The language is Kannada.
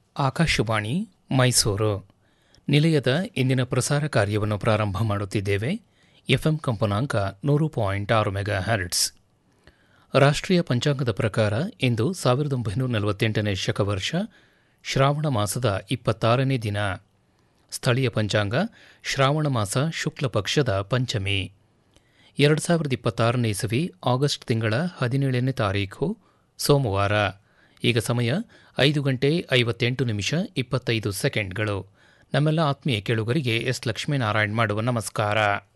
ಆಕಾಶವಾಣಿ ಮೈಸೂರು ನಿಲಯದ ಇಂದಿನ ಪ್ರಸಾರ ಕಾರ್ಯವನ್ನು ಪ್ರಾರಂಭ ಮಾಡುತ್ತಿದ್ದೇವೆ ಎಫ್ಎಂ ಕಂಪನಾಂಕ ನೂರು ಪಾಯಿಂಟ್ ಆರು ಮೆಗಾ ಹರ್ಟ್ಸ್ ರಾಷ್ಟ್ರೀಯ ಪಂಚಾಂಗದ ಪ್ರಕಾರ ಇಂದು ಸಾವಿರದ ಒಂಬೈನೂರ ನಲವತ್ತೆಂಟನೇ ಶಕವರ್ಷ ಶ್ರಾವಣ ಮಾಸದ ಇಪ್ಪತ್ತಾರನೇ ದಿನ ಸ್ಥಳೀಯ ಪಂಚಾಂಗ ಶ್ರಾವಣ ಮಾಸ ಶುಕ್ಲ ಪಕ್ಷದ ಪಂಚಮಿ ಎರಡು ಸಾವಿರದ ಇಪ್ಪತ್ತಾರನೇ ಇಸವಿ ಆಗಸ್ಟ್ ತಿಂಗಳ ಹದಿನೇಳನೇ ತಾರೀಖು ಸೋಮವಾರ ಈಗ ಸಮಯ ಐದು ಗಂಟೆ ಐವತ್ತೆಂಟು ನಿಮಿಷ ಇಪ್ಪತ್ತೈದು ಸೆಕೆಂಡ್ಗಳು ನಮ್ಮೆಲ್ಲ ಆತ್ಮೀಯ ಕೇಳುಗರಿಗೆ ಎಸ್ ಲಕ್ಷ್ಮೀನಾರಾಯಣ್ ಮಾಡುವ ನಮಸ್ಕಾರ